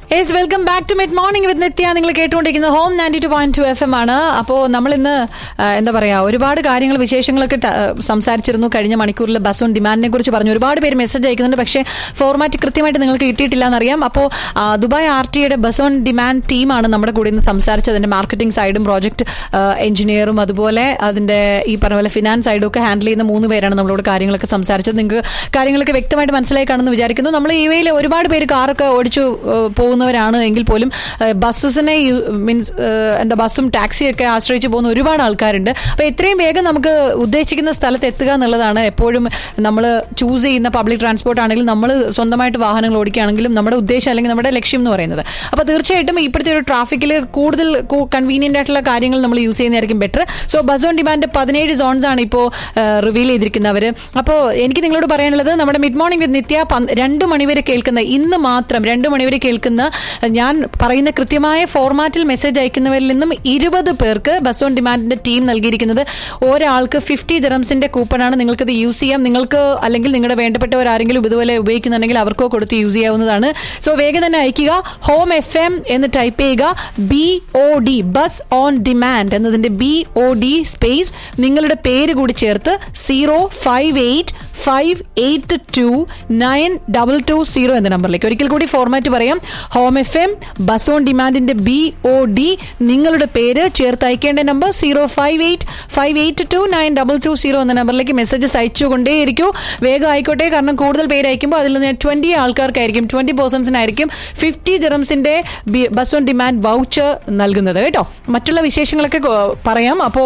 Yes welcome back to mid morning with Nithya നിങ്ങൾ കേട്ടുകൊണ്ടിരിക്കുന്നത് home ninety two point two F M ആണ് അപ്പോൾ നമ്മൾ ഇന്ന് ആ, എന്താ പറയുക ഒരുപാട് കാര്യങ്ങൾ വിശേഷങ്ങളൊക്കെ ട- ആ, സംസാരിച്ചിരുന്നു കഴിഞ്ഞ മണിക്കൂറിൽ ബസ് ഓൺ ഡിമാൻഡിനെ കുറിച്ച് പറഞ്ഞു ഒരുപാട് പേര് മെസ്സേജ് അയക്കുന്നുണ്ട് പക്ഷേ ഫോർമാറ്റ് കൃത്യമായിട്ട് നിങ്ങൾക്ക് കിട്ടിയിട്ടില്ല എന്നറിയാം അപ്പോൾ ആ, ദുബായ് ആർ ടിയുടെ ബസ് ഓൺ ഡിമാൻഡ് ടീമാണ് നമ്മുടെ കൂടെ ഇന്ന് സംസാരിച്ചത് അതിന്റെ മാർക്കറ്റിംഗ് സൈഡും പ്രോജക്ട് എഞ്ചിനീയറും അതുപോലെ അതിന്റെ ഈ പറഞ്ഞ പോലെ ഫിനാൻസ് സൈഡും ഒക്കെ ഹാൻഡിൽ ചെയ്യുന്ന മൂന്ന് പേരാണ് നമ്മളോട് കാര്യങ്ങളൊക്കെ സംസാരിച്ചത് നിങ്ങൾക്ക് കാര്യങ്ങളൊക്കെ വ്യക്തമായിട്ട് മനസ്സിലായി കാണുമെന്ന് വിചാരിക്കുന്നു നമ്മൾ യു എയിൽ ഒരുപാട് പേര് കാറൊക്കെ ഓടിച്ചു ഏഹ്, പോകുന്നവരാണ് എങ്കിൽ പോലും ഏഹ്, ബസ്സസിനെ മീൻസ് എന്താ ബസ്സും ടാക്സിയും ഒക്കെ ആശ്രയിച്ച് പോകുന്ന ഒരുപാട് ആൾക്കാരുണ്ട് അപ്പോൾ എത്രയും വേഗം നമുക്ക് ഉദ്ദേശിക്കുന്ന സ്ഥലത്ത് എത്തുക എന്നുള്ളതാണ് എപ്പോഴും നമ്മൾ ചൂസ് ചെയ്യുന്ന പബ്ലിക് ട്രാൻസ്പോർട്ട് ആണെങ്കിലും നമ്മൾ സ്വന്തമായിട്ട് വാഹനങ്ങൾ ഓടിക്കുകയാണെങ്കിലും നമ്മുടെ ഉദ്ദേശം അല്ലെങ്കിൽ നമ്മുടെ ലക്ഷ്യം എന്ന് പറയുന്നത് അപ്പോൾ തീർച്ചയായിട്ടും ഇപ്പോഴത്തെ ഒരു ട്രാഫിക്കിൽ കൂടുതൽ കൺവീനിയന്റ് ആയിട്ടുള്ള കാര്യങ്ങൾ നമ്മൾ യൂസ് ചെയ്യുന്നതായിരിക്കും better so bus on demand പതിനേഴ് സോൺസ് ആണ് ഇപ്പോൾ റിവീൽ ചെയ്തിരിക്കുന്നവർ അപ്പോൾ എനിക്ക് നിങ്ങളോട് പറയാനുള്ളത് നമ്മുടെ മിഡ് മോർണിംഗ് വിത്ത് നിത്യ പന്ത്- രണ്ട് മണിവരെ കേൾക്കുന്ന ഇന്ന് മാത്രം രണ്ട് മണിവരെ കേൾക്കുന്ന ഞാൻ പറയുന്ന കൃത്യമായ ഫോർമാറ്റിൽ മെസ്സേജ് അയക്കുന്നവരിൽ നിന്നും ഇരുപത് പേർക്ക് ബസ് ഓൺ ഡിമാൻഡിന്റെ ടീം നൽകിയിരിക്കുന്നത് ഒരാൾക്ക് ഫിഫ്റ്റി ദിറംസിന്റെ കൂപ്പണാണ് നിങ്ങൾക്കത് യൂസ് ചെയ്യാം നിങ്ങൾക്ക് അല്ലെങ്കിൽ നിങ്ങളുടെ വേണ്ടപ്പെട്ടവർ ആരെങ്കിലും ഇതുപോലെ ഉപയോഗിക്കുന്നുണ്ടെങ്കിൽ അവർക്കോ കൊടുത്ത് യൂസ് ചെയ്യാവുന്നതാണ് സോ വേഗം തന്നെ അയക്കുക ഹോം എഫ് എം എന്ന് ടൈപ്പ് ചെയ്യുക B O D bus on demand എന്നതിന്റെ ബി ഒ ഡി സ്പേസ് നിങ്ങളുടെ പേര് കൂടി ചേർത്ത് zero five eight five eight two nine double two zero എന്ന നമ്പറിലേക്ക് ഒരിക്കൽ കൂടി ഫോർമാറ്റ് പറയാം home F M bus on ഡിമാൻഡിന്റെ ബി ഒ ഡി നിങ്ങളുടെ പേര് ചേർത്ത് അയക്കേണ്ട നമ്പർ zero five eight five eight two nine double two zero എന്ന നമ്പറിലേക്ക് മെസ്സേജസ് അയച്ചുകൊണ്ടേയിരിക്കൂ വേഗം ആയിക്കോട്ടെ കാരണം കൂടുതൽ പേര് അയക്കുമ്പോൾ അതിൽ നിന്ന് ട്വന്റി ആൾക്കാർക്കായിരിക്കും ട്വന്റി പേഴ്സൺസിനായിരിക്കും ഫിഫ്റ്റി ദിറംസിന്റെ ബസ് ഓൺ ഡിമാൻഡ് വൗച്ചർ നൽകുന്നത് കേട്ടോ മറ്റുള്ള വിശേഷങ്ങളൊക്കെ കൊ- പറയാം അപ്പോൾ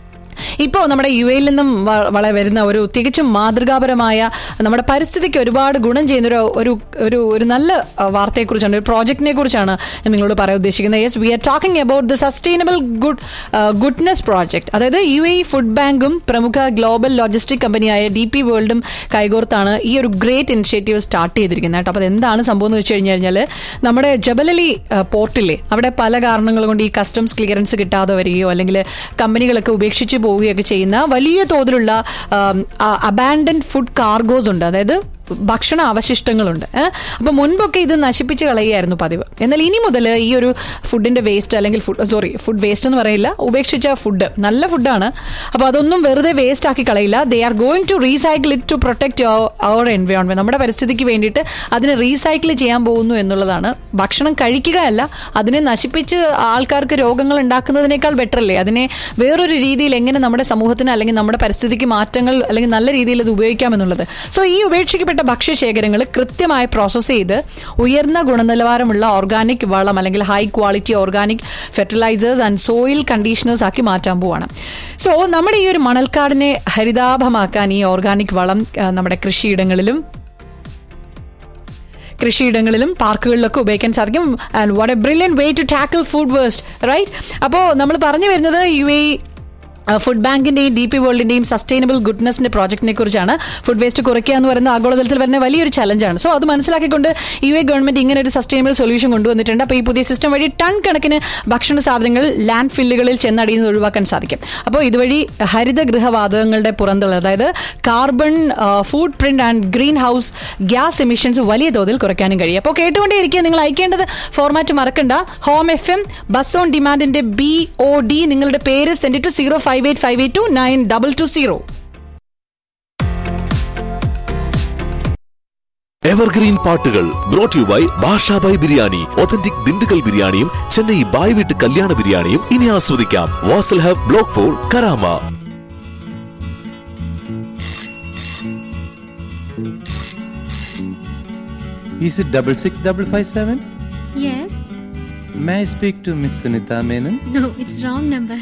ഇപ്പോൾ നമ്മുടെ യു എയിൽ നിന്നും വ- വള വരുന്ന ഒരു തികച്ചും മാതൃകാപരമായ നമ്മുടെ പരിസ്ഥിതിക്ക് ഒരുപാട് ഗുണം ചെയ്യുന്ന ഒരു ഒരു ഒരു ഒരു നല്ല അഹ്, വാർത്തയെക്കുറിച്ചാണ് ഒരു പ്രോജക്റ്റിനെ കുറിച്ചാണ് ഞാൻ നിങ്ങളോട് പറയാൻ ഉദ്ദേശിക്കുന്നത് yes we are talking about the sustainable good goodness project അതായത് യു എ ഫുഡ് ബാങ്കും പ്രമുഖ ഗ്ലോബൽ ലോജിസ്റ്റിക് കമ്പനിയായ ഡി പി വേൾഡും കൈകോർത്താണ് ഈ ഒരു ഗ്രേറ്റ് ഇനിഷ്യേറ്റീവ് സ്റ്റാർട്ട് ചെയ്തിരിക്കുന്നത് കേട്ടോ അപ്പോൾ അതെന്താണ് സംഭവം എന്ന് വെച്ച് കഴിഞ്ഞ് കഴിഞ്ഞാൽ നമ്മുടെ ജബലലി പോർട്ടില്ലേ അവിടെ പല കാരണങ്ങൾ കൊണ്ട് ഈ കസ്റ്റംസ് ക്ലിയറൻസ് കിട്ടാതെ വരികയോ അല്ലെങ്കിൽ കമ്പനികളൊക്കെ ഉപേക്ഷിച്ച് പോവുകയൊക്കെ ചെയ്യുന്ന വലിയ തോതിലുള്ള അബാൻഡൻ ഫുഡ് കാർഗോസ് ഉണ്ട് അതായത് ഭക്ഷണ അവശിഷ്ടങ്ങളുണ്ട് ഏഹ്? അപ്പൊ മുൻപൊക്കെ ഇത് നശിപ്പിച്ച് കളയുകയായിരുന്നു പതിവ് എന്നാൽ ഇനി മുതൽ ഈ ഒരു ഫുഡിന്റെ വേസ്റ്റ് അല്ലെങ്കിൽ ഫുഡ് സോറി ഫുഡ് വേസ്റ്റ് എന്ന് പറയില്ല ഉപേക്ഷിച്ച ഫുഡ് നല്ല ഫുഡാണ് അപ്പോൾ അതൊന്നും വെറുതെ വേസ്റ്റ് ആക്കി കളയില്ല they are going to recycle it to protect our environment നമ്മുടെ പരിസ്ഥിതിക്ക് വേണ്ടിയിട്ട് അതിനെ റീസൈക്കിൾ ചെയ്യാൻ പോകുന്നു എന്നുള്ളതാണ് ഭക്ഷണം കഴിക്കുകയല്ല അതിനെ നശിപ്പിച്ച് ആൾക്കാർക്ക് രോഗങ്ങൾ ഉണ്ടാക്കുന്നതിനേക്കാൾ ബെറ്റർ അല്ലേ അതിനെ വേറൊരു രീതിയിൽ എങ്ങനെ നമ്മുടെ സമൂഹത്തിന് അല്ലെങ്കിൽ നമ്മുടെ പരിസ്ഥിതിക്ക് മാറ്റങ്ങൾ അല്ലെങ്കിൽ നല്ല രീതിയിൽ ഇത് ഉപയോഗിക്കാം എന്നുള്ളത് സോ ഈ ഉപേക്ഷിക്കപ്പെട്ട ഭക്ഷ്യശേഖരങ്ങൾ കൃത്യമായി പ്രോസസ്സ് ചെയ്ത് ഉയർന്ന ഗുണനിലവാരമുള്ള ഓർഗാനിക് വളം അല്ലെങ്കിൽ high quality organic fertilisers and soil conditioners ആക്കി മാറ്റാൻ പോവാണ് സോ നമ്മുടെ ഈ ഒരു മണൽക്കാടിനെ ഹരിതാഭമാക്കാൻ ഈ ഓർഗാനിക് വളം ആ, നമ്മുടെ കൃഷിയിടങ്ങളിലും കൃഷിയിടങ്ങളിലും പാർക്കുകളിലൊക്കെ ഉപയോഗിക്കാൻ സാധിക്കും and what a brilliant way to tackle food waste right അപ്പോൾ നമ്മൾ പറഞ്ഞു വരുന്നത് യു എ ഫുഡ് ബാങ്കിന്റെയും ഡി പി വേൾഡിന്റെയും സസ്റ്റൈനബിൾ ഗുഡ്നെസിന്റെ പ്രോജക്റ്റിനെ കുറിച്ചാണ് ഫുഡ് വേസ്റ്റ് കുറയ്ക്കുക എന്ന് പറയുന്ന ആഗോളതലത്തിൽ വരുന്ന വലിയൊരു ചലഞ്ചാണ് സോ അത് മനസ്സിലാക്കിക്കൊണ്ട് യു എ ഗവൺമെന്റ് ഇങ്ങനെ ഒരു സസ്റ്റൈനബിൾ സൊല്യൂഷൻ കൊണ്ടുവന്നിട്ടുണ്ട് അപ്പോൾ ഈ പുതിയ സിസ്റ്റം വഴി ടൺ കണക്കിന് ഭക്ഷണ സാധനങ്ങൾ ലാൻഡ് ഫില്ലുകളിൽ ചെന്നടിയുന്നത് ഒഴിവാക്കാൻ സാധിക്കും അപ്പോൾ ഇതുവഴി ഹരിത ഗൃഹവാതകങ്ങളുടെ പുറന്തള്ളൽ അതായത് carbon footprint and greenhouse gas emissions വലിയ തോതിൽ കുറയ്ക്കാനും കഴിയും അപ്പോൾ കേട്ടുകൊണ്ടേയിരിക്കുക നിങ്ങൾ അയക്കേണ്ടത് ഫോർമാറ്റ് മറക്കണ്ട home F M bus on ഡിമാൻഡിന്റെ ബി ഒ ഡി നിങ്ങളുടെ പേര് send to zero five eight five eight two nine double two zero evergreen പാട്ടുകൾ brought you by Bashabhai biryani authentic Dindigul ബിരിയാണിയും ചെന്നൈ ബായ് വീട്ട് കല്യാണ ബിരിയാണിയും ഇനി ആസ്വദിക്കാം Vasal hub block four Karama Is it double six double five seven? Yes. May I speak to Miss Sunita Menon? No, it's wrong number.